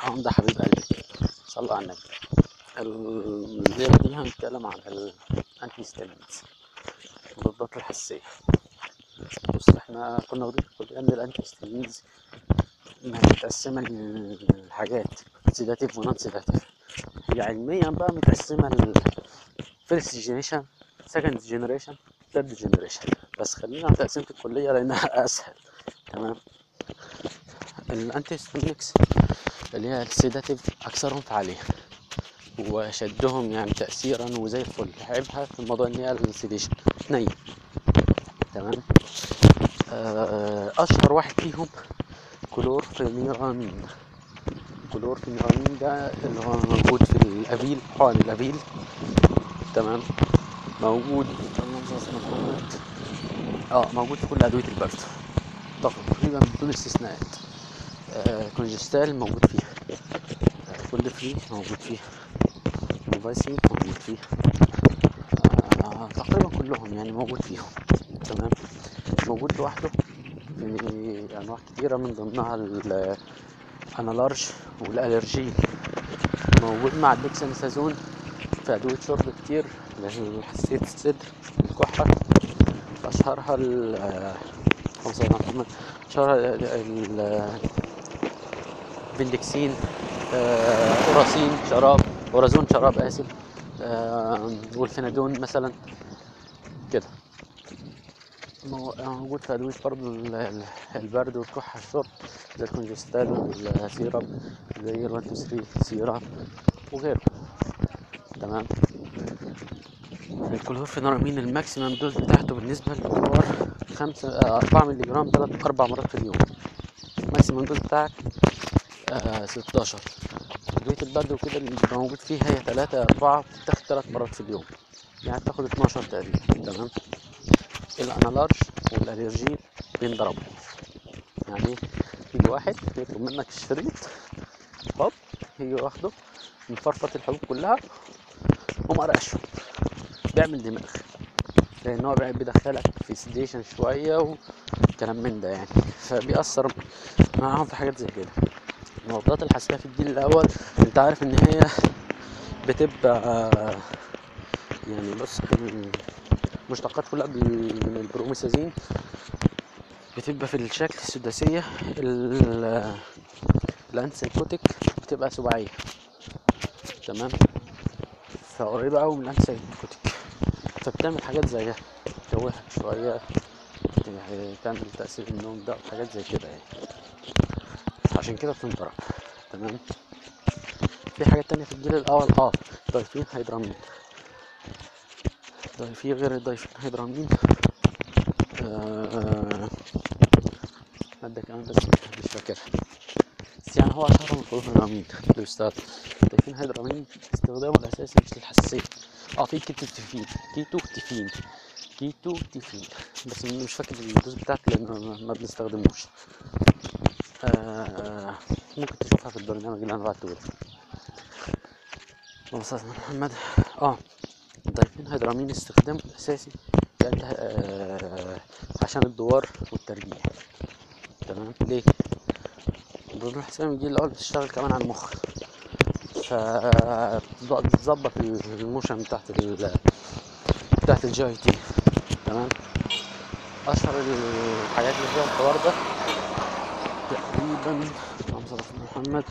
اه ده حبيب قلبي صلى على النبي الليلة دي هنتكلم عن الانتي ستيمنتس المضادات الحساسية بص احنا كنا واخدين في الكلية ان الانتي ستيمنتس متقسمة لحاجات سيداتيف ونون سيداتيف هي علميا بقى متقسمة ل فيرست جينيريشن سكند جينيريشن ثيرد جينيريشن بس خلينا على تقسيمة الكلية لأنها أسهل تمام الانتي ستيمنكس اللي هي السيداتيف أكثرهم فعالية وشدهم يعني تأثيرا وزي الفل عيبها في الموضوع إن هي السيديشن نيم تمام آه، أشهر واحد فيهم كلورفينيرامين كلورفينيرامين ده اللي هو موجود في الأبيل حقن الأبيل تمام موجود اللهم صل على محمد اه موجود في كل أدوية البرد تقريبا بدون استثناءات آه كونجستال موجود فيها آه كل فري موجود فيها موفايسين موجود فيها آه تقريبا كلهم يعني موجود فيهم تمام موجود لوحده في أنواع كتيرة من ضمنها الأنالارج والألرجين موجود مع الديكساميثازون في أدوية شرب كتير لحساسية الصدر الكحة أشهرها ال اللهم صل على محمد أشهرها ال فيندكسين أوراسين شراب أورازون شراب آسف آه، والفينادون مثلا كده مو- موجود في أدوية برضه ال- ال- البرد والكحة الشرب زي الكونجستال والسيرب زي ال 1 2 3 سيرب وغيره تمام الكلورفينرامين الماكسيمم دوز بتاعته بالنسبة للكبار خمسة آه، أربعة مللي جرام تلات أربع مرات في اليوم الماكسيمم دوز بتاعك آه 16 أدوية البرد وكده اللي بيبقى موجود فيها هي تلاتة أربعة بتاخد تلات مرات في اليوم يعني بتاخد 12 تقريبا تمام الانالارج والالرجين بينضربوا يعني يجي واحد يطلب منك الشريط هوب يجي واخده مفرفط الحبوب كلها ومقرقشه بيعمل دماغ لان هو بقى بيدخلك في سيديشن شويه وكلام من ده يعني فبيأثر معاهم في حاجات زي كده المضادات الحساسيه في الجيل الاول انت عارف ان هي بتبقى يعني بص المشتقات كلها بال- من البروميسازين بتبقى في الشكل السداسية ال- الانسيكوتيك بتبقى سباعية تمام فقريبة أوي من الانسيكوتيك فبتعمل حاجات زيها تتوهك شوية يعني تعمل تأثير النوم ده وحاجات زي كده يعني عشان كده بتنضرب تمام في حاجات تانية في الجيل الأول اه ضايفين هيدرامين طيب في غير الدايفين هيدرامين آه، آه، مادة كمان بس مش فاكرها بس يعني هو أشهرهم الفلوفينامين اللي بيستخدم الدايفين هيدرامين استخدامه الأساسي مش للحساسية اه في كيتو تيفين كيتو تيفين كيتو تيفين بس مش فاكر الدوز بتاعته لأنه ما- ما بنستخدموش آه، ممكن تشوفها في البرنامج اللي أنا بعته لك اللهم صل على محمد اه الدايفين هيدرامين استخدامه الأساسي يعني آه عشان الدوار والترجيع تمام ليه؟ الضغط الحساسية من الجيل الأول بتشتغل كمان على المخ فبتظبط الموشن بتاعت ال بتاعت الجي اي تي تمام أشهر الحاجات اللي فيها الحوار ده تقريبا اللهم صل على محمد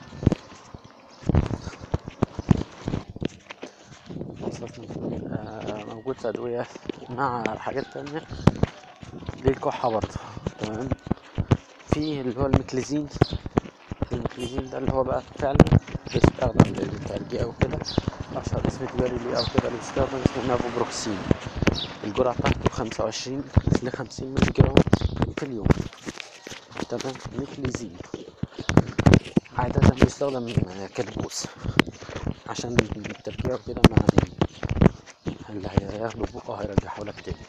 آه، موجود في أدوية مع حاجات تانية للكحة برضه تمام في اللي هو الميكليزين الميكليزين ده اللي هو بقى فعلا بيستخدم للترجيع وكده أشهر اسم تجاري ليه أو كده اللي بيستخدم اسمه نافوبروكسين الجرعة بتاعته خمسة وعشرين لخمسين مللي جرام في اليوم تمام ميكليزين عادة بيستخدم كالبوس عشان الترجيع وكده ما اللي هياخده بقه هيرجعه لك تاني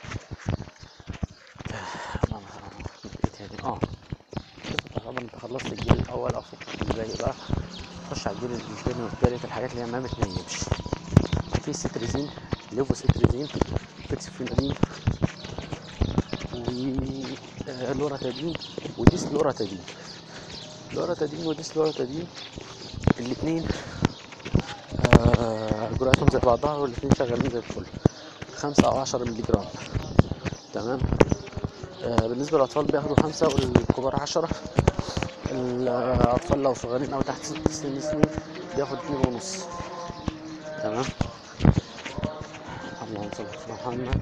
آه، ايه تاني اه كده طبعا انت خلصت الجيل الاول او فوق الباقي بقى خش على الجيل الثاني والتالت الحاجات اللي هي ما بتنيمش في ستريزين ليفو ستريزين فيكسفينادين ولوراتادين وديس لوراتادين لوراتادين وديس لوراتادين الاتنين آه، جرعتهم زي بعضها والاتنين شغالين زي الفل خمسة أو عشرة مللي جرام تمام آه، بالنسبة للأطفال بياخدوا خمسة والكبار عشرة الأطفال لو صغيرين أو تحت ست سن سنين بياخد اتنين ونص تمام اللهم صل على محمد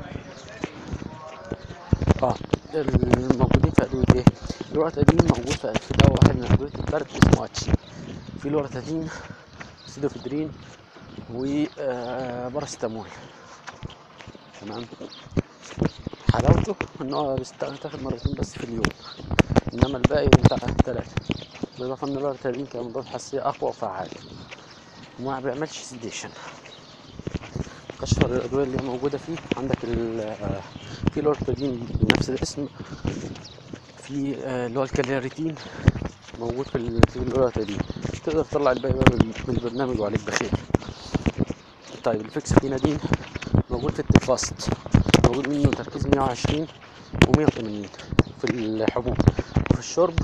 اه الموجودين في أدوية ايه؟ لوراتادين موجود في في دواء واحد من أدوية البرد اسمه اتشي في لوراتادين سيدوفيدرين وباراسيتامول تمام حلاوته ان هو بيتاخد مرتين بس في اليوم انما الباقي بتاع ثلاثة بالاضافة ان اللوراتادين كمضاد حساسية اقوى وفعال وما بيعملش سيديشن اشهر الادوية اللي موجودة فيه عندك ال في لوراتادين بنفس الاسم في آه، اللي هو الكاليريتين موجود في ال- في اللوراتادين تقدر تطلع الباقي بقى من من البرنامج وعليك بخير طيب الفيكسفينادين موجود في التفاست موجود منه تركيز 120 و180 في الحبوب وفي الشرب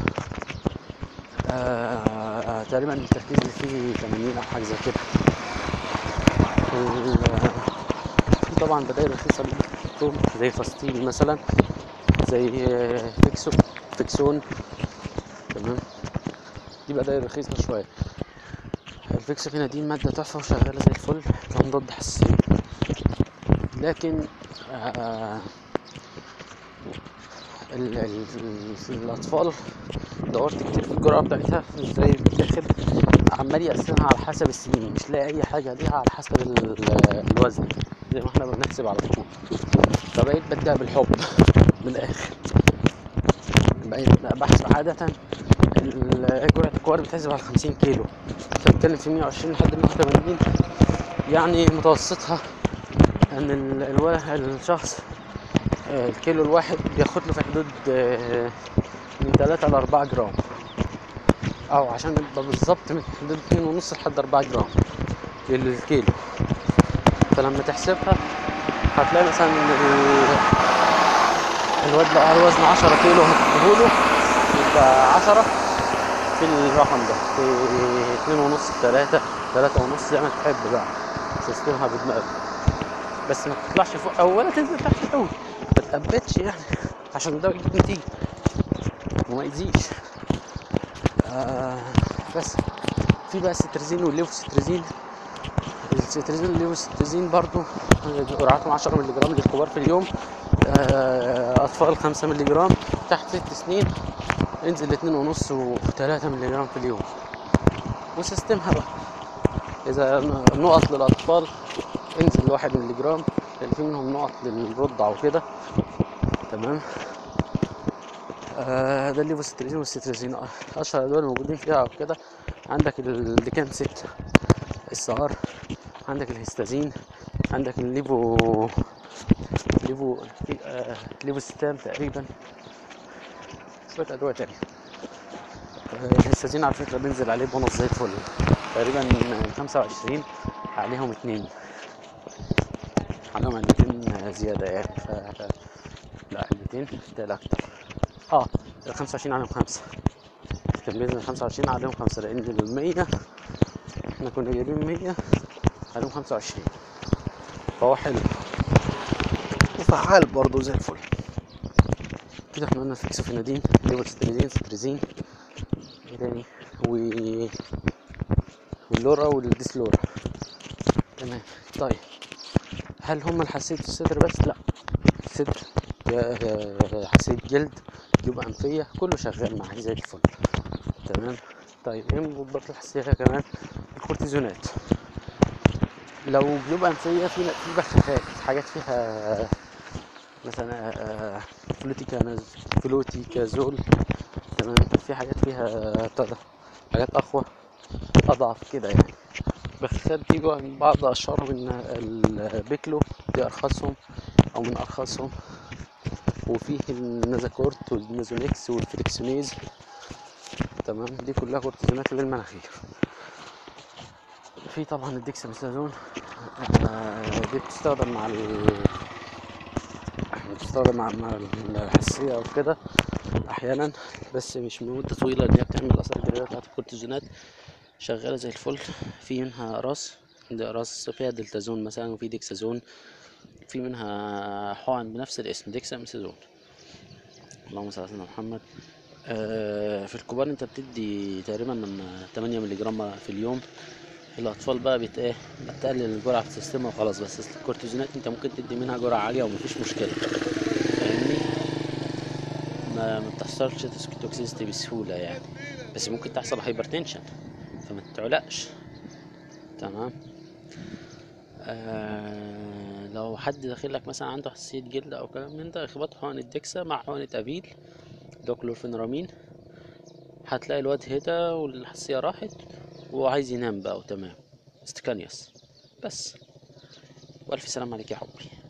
آه تقريبا التركيز اللي فيه 80 او حاجه زي كده ال- في طبعا بدائل رخيصه ليهم زي فاستيل مثلا زي آه، فيكسو فيكسون تمام دي بدائل رخيصه شويه الفيكسوفينادين مادة تحفة وشغالة زي الفل كمضاد حساسية لكن آه ال ال ال الأطفال دورت كتير في الجرعة بتاعتها ازاي بتاخد عمال يقسمها على حسب السنين مش لاقي أي حاجة ليها على حسب ال- الوزن زي ما احنا بنحسب على طول فبقيت بديها بالحب من الآخر بقيت بحسب عادة ال- جرعة الكوار بتحسب على 50 كيلو فبتكلم في 120 لحد 180 يعني متوسطها ان ال- الوا- الشخص آه، الكيلو الواحد بياخد له في حدود آه، من 3 ل 4 جرام او عشان نبقى بالظبط من حدود 2 ونص لحد 4 جرام للكيلو فلما تحسبها هتلاقي مثلا إن ال- الواد لو على وزن 10 كيلو هتديهوله يبقى 10 في الرقم ده في اتنين ونص تلاتة تلاتة ونص زي ما تحب بقى سيستمها بدماغك بس ما تطلعش فوق او ولا تنزل تحت قوي ما تقبتش يعني عشان ده يجيب نتيجة وما يزيدش آه بس في بقى السترزين والليفوسترزين السترزين والليفوسترزين برضو جرعتهم 10 مللي جرام للكبار في اليوم آه اطفال 5 مللي جرام تحت 6 سنين انزل لاتنين ونص وتلاتة مللي جرام في اليوم وسيستمها بقى إذا نقط للأطفال انزل لواحد مللي جرام لأن في منهم نقط للرضع وكده تمام آه ده الليفوستريزين والستريزين أشهر أدوية موجودين فيها وكده عندك الديكان ست اس ار عندك الهستازين عندك الليفو ليفو آه ليفو ستام تقريبا شوية أدوية تانية آه، الهستازين على فكرة بينزل عليه بونص زي الفل تقريبا خمسة وعشرين عليهم اتنين عليهم علبتين زيادة يعني ف لا علبتين ده أكتر اه الخمسة وعشرين عليهم خمسة كان بينزل خمسة وعشرين عليهم خمسة لأن المية احنا كنا جايبين مية عليهم خمسة وعشرين فهو حلو وفعال برضه زي الفل كده احنا قلنا فيكسوفينادين ليفوستريزين ستريزين ايه تاني و واللورا والديسلورا تمام طيب هل هم لحساسية الصدر بس؟ لا الصدر آه، حساسية جلد جيوب أنفية كله شغال معاه زي الفل تمام طيب ايه مضادات الحساسية كمان الكورتيزونات لو جيوب أنفية في في بخاخات حاجات فيها مثلا آه، فلوتيكاناز فلوتيكازول تمام في حاجات فيها بتاع ده، حاجات أقوى أضعف كده يعني بخاخات دي بقى من بعض أشهرهم إن البيكلو دي أرخصهم أو من أرخصهم وفيه النازاكورت والنازونيكس والفليكسونيز تمام دي كلها كورتيزونات للمناخير في طبعا الديكساميثازون آه، دي بتستخدم مع ال بتستخدم مع مع الحساسية أو كده احيانا بس مش مدة طويلة ان هي بتعمل الاثار الجانبية بتاعت الكورتيزونات شغالة زي الفل في منها اقراص ده اقراص فيها دلتازون مثلا وفي ديكسازون في منها حقن بنفس الاسم ديكساميثازون اللهم صل على سيدنا محمد آه، في الكبار انت بتدي تقريبا من 8 مللي جرام في اليوم الاطفال بقى بت ايه بتقلل الجرعه في السيستم وخلاص بس الكورتيزونات انت ممكن تدي منها جرعه عاليه ومفيش مشكله فاهمني ما ما بتحصلش توكسيستي بسهوله يعني بس ممكن تحصل هايبرتنشن فما تتعلقش تمام آه لو حد داخل لك مثلا عنده حساسيه جلد او كلام من ده اخبط حقن الدكسا مع حقنه ابيل اللي هو كلورفينرامين هتلاقي الواد هدا والحساسيه راحت وعايز ينام بقى وتمام استكانيوس بس والف سلام عليك يا حبي